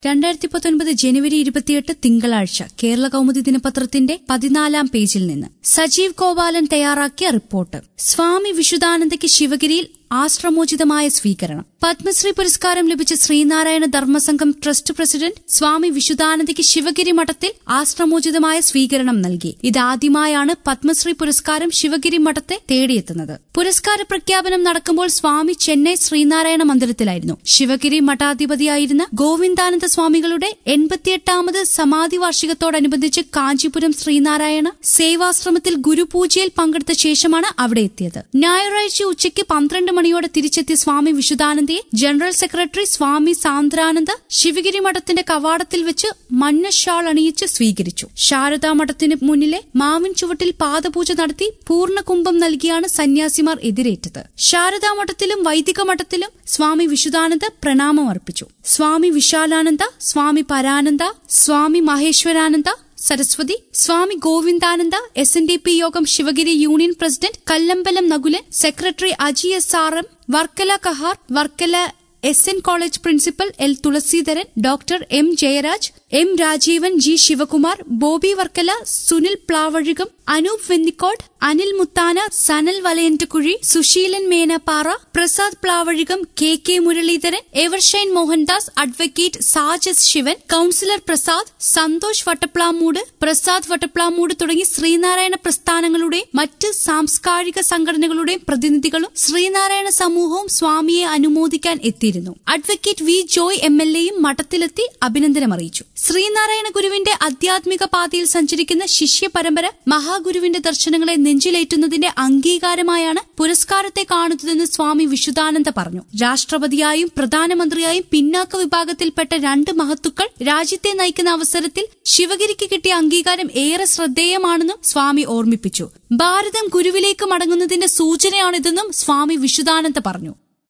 രണ്ടായിരത്തി പത്തൊൻപത് ജനുവരി ഇരുപത്തിയെട്ട് തിങ്കളാഴ്ച കേരള കൗമുദി ദിനപത്രത്തിന്റെ പതിനാലാം പേജിൽ നിന്ന് സജീവ് ഗോപാലൻ തയ്യാറാക്കിയ റിപ്പോർട്ട് സ്വാമി വിശുദ്ധാനന്ദയ്ക്ക് ശിവഗിരിയിൽ ആശ്രമോചിതമായ സ്വീകരണം പത്മശ്രീ പുരസ്കാരം ലഭിച്ച ശ്രീനാരായണ ധർമ്മസംഘം ട്രസ്റ്റ് പ്രസിഡന്റ് സ്വാമി വിശുദ്ധാനന്ദയ്ക്ക് ശിവഗിരി മഠത്തിൽ ആശ്രമോചിതമായ സ്വീകരണം നൽകി ഇതാദ്യമായാണ് പത്മശ്രീ പുരസ്കാരം ശിവഗിരി മഠത്തെ തേടിയെത്തുന്നത് പുരസ്കാര പ്രഖ്യാപനം നടക്കുമ്പോൾ സ്വാമി ചെന്നൈ ശ്രീനാരായണ മന്ദിരത്തിലായിരുന്നു ശിവഗിരി മഠാധിപതിയായിരുന്ന ഗോവിന്ദാനന്ദ സ്വാമികളുടെ എൺപത്തിയെട്ടാമത് സമാധി വാർഷികത്തോടനുബന്ധിച്ച് കാഞ്ചീപുരം ശ്രീനാരായണ സേവാശ്രമത്തിൽ ഗുരുപൂജയിൽ പങ്കെടുത്ത ശേഷമാണ് അവിടെ എത്തിയത് ഞായറാഴ്ച ഉച്ചയ്ക്ക് പന്ത്രണ്ട് മണിയോടെ തിരിച്ചെത്തിയ സ്വാമി വിശുദ്ധാനന്ദയെ ജനറൽ സെക്രട്ടറി സ്വാമി സാന്ദ്രാനന്ദ ശിവഗിരി മഠത്തിന്റെ കവാടത്തിൽ വെച്ച് മഞ്ഞ ഷാൾ അണിയിച്ച് സ്വീകരിച്ചു ശാരദാ മഠത്തിന് മുന്നിലെ മാവിൻ ചുവട്ടിൽ പാദപൂജ നടത്തി പൂർണ്ണകുംഭം നൽകിയാണ് സന്യാസിമാർ എതിരേറ്റത് ശാരദാ മഠത്തിലും വൈദിക മഠത്തിലും സ്വാമി വിശുദ്ധാനന്ദ പ്രണാമം അർപ്പിച്ചു Swami Vishalananda Swami Parananda Swami Maheshwarananda Saraswati Swami Govindananda S N D P Yogam Sivagiri union president Kallambalam Nakulan secretary Aji S R M Varkala Kahar Varkala S N college principal L Thulaseedharan doctor M Jayaraj M Rajeevan G Sivakumar Bobby Varkala Sunil Plavazhikam Anoop Vennicode Anil Muthana Sanal Valayantakuzhi Susheelan Menappara Prasad Plavazhikam K K Muraleedharan Evershine Mohandas advocate Sajas Sivan councillor Prasad Santhosh വട്ടപ്ലാമൂട് Prasad Vattaplamoodu തുടങ്ങി ശ്രീനാരായണ പ്രസ്ഥാനങ്ങളുടെയും മറ്റ് സാംസ്കാരിക സംഘടനകളുടെയും പ്രതിനിധികളും ശ്രീനാരായണ സമൂഹവും സ്വാമിയെ അനുമോദിക്കാൻ എത്തിയിരുന്നു advocate V Joy M L എയും മഠത്തിലെത്തി അഭിനന്ദനം അറിയിച്ചു ശ്രീനാരായണ ഗുരുവിന്റെ ആധ്യാത്മിക പാതയിൽ സഞ്ചരിക്കുന്ന ശിഷ്യ പരമ്പര മഹാഗുരുവിന്റെ ദർശനങ്ങളെ നെഞ്ചിലേറ്റുന്നതിന്റെ അംഗീകാരമായാണ് പുരസ്കാരത്തെ കാണുന്നതെന്ന് സ്വാമി വിശുദ്ധാനന്ദ പറഞ്ഞു രാഷ്ട്രപതിയായും പ്രധാനമന്ത്രിയായും പിന്നാക്ക വിഭാഗത്തിൽപ്പെട്ട രണ്ട് മഹത്തുക്കൾ രാജ്യത്തെ നയിക്കുന്ന അവസരത്തിൽ ശിവഗിരിക്ക് കിട്ടിയ അംഗീകാരം ഏറെ ശ്രദ്ധേയമാണെന്നും സ്വാമി ഓർമ്മിപ്പിച്ചു ഭാരതം ഗുരുവിലേക്ക് മടങ്ങുന്നതിന്റെ സൂചനയാണിതെന്നും സ്വാമി വിശുദ്ധാനന്ദ പറഞ്ഞു